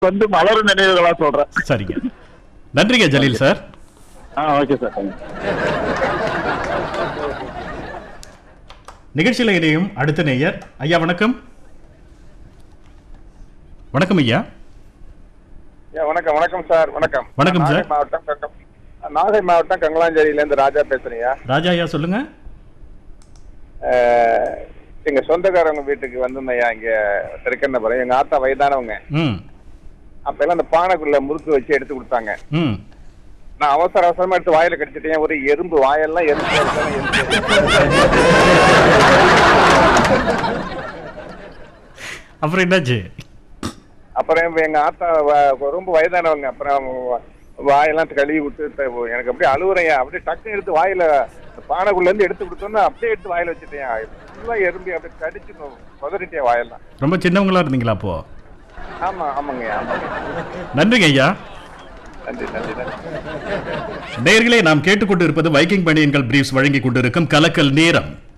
வந்து மலர் நினைவுகளா சொல்றேன் சரிங்க நன்றிங்க ஜலீல் சார் ஆ ஓகே சார் நிகழ்ச்சியில் இணையும் அடுத்த நேயர் ஐயா வணக்கம் வணக்கம் ஐயா ஐயா, வணக்கம் வணக்கம் சார் வணக்கம் வணக்கம் நாகை சார். மாவட்டம் கங்கம் நாகை மாவட்டம் கங்கலாஞ்சேரியில இருந்து ராஜா பேசுறேன் ராஜா ஐயா சொல்லுங்க எங்க சொந்தக்காரவங்க வீட்டுக்கு வந்திருந்தையா இங்க திருக்கண்ணபுரம் எங்க ஆத்தா வயதானவங்க ம் அப்ப எல்லாம் அந்த பானைக்குள்ள முறுக்கு வச்சு எடுத்து கொடுத்தாங்க ம் நான் அவசர அவசரமா எடுத்து வாயில கடிச்சிட்டேன் ஒரு எறும்பு வாயெல்லாம் எறும்பு எறும்பு, எறும்பு. அப்புறம் என்னாச்சு அப்புறம் இப்ப எங்க ஆத்தா வ- ரொம்ப வயதானவங்க அப்புறம் வ- வாயெல்லாம் கழுவி விட்டு த- எனக்கு அப்படியே அழுவுறையா அப்படியே டக்குன்னு எடுத்து வாயில பானைக்குள்ள இருந்து எடுத்து கொடுத்தோன்னா அப்படியே எடுத்து வாயில வச்சுட்டேன் ஃபுல்லா எறும்பி அப்படியே கடிச்சு உதறிட்டேன் வாயெல்லாம் ரொம்ப சின்னவங்களா இருந்தீங்களா அப்போ ஆமா ஆமாங்க ஆமாங்க நன்றிங்க ஐயா நன்றி நன்றி நன்றி நேயர்களே நாம் கேட்டுக்கொண்டு இருப்பது வைக்கிங் பணியன்கள் பிரீஃப்ஸ் வழங்கி கொண்டிருக்கும் கலக்கல் நேரம்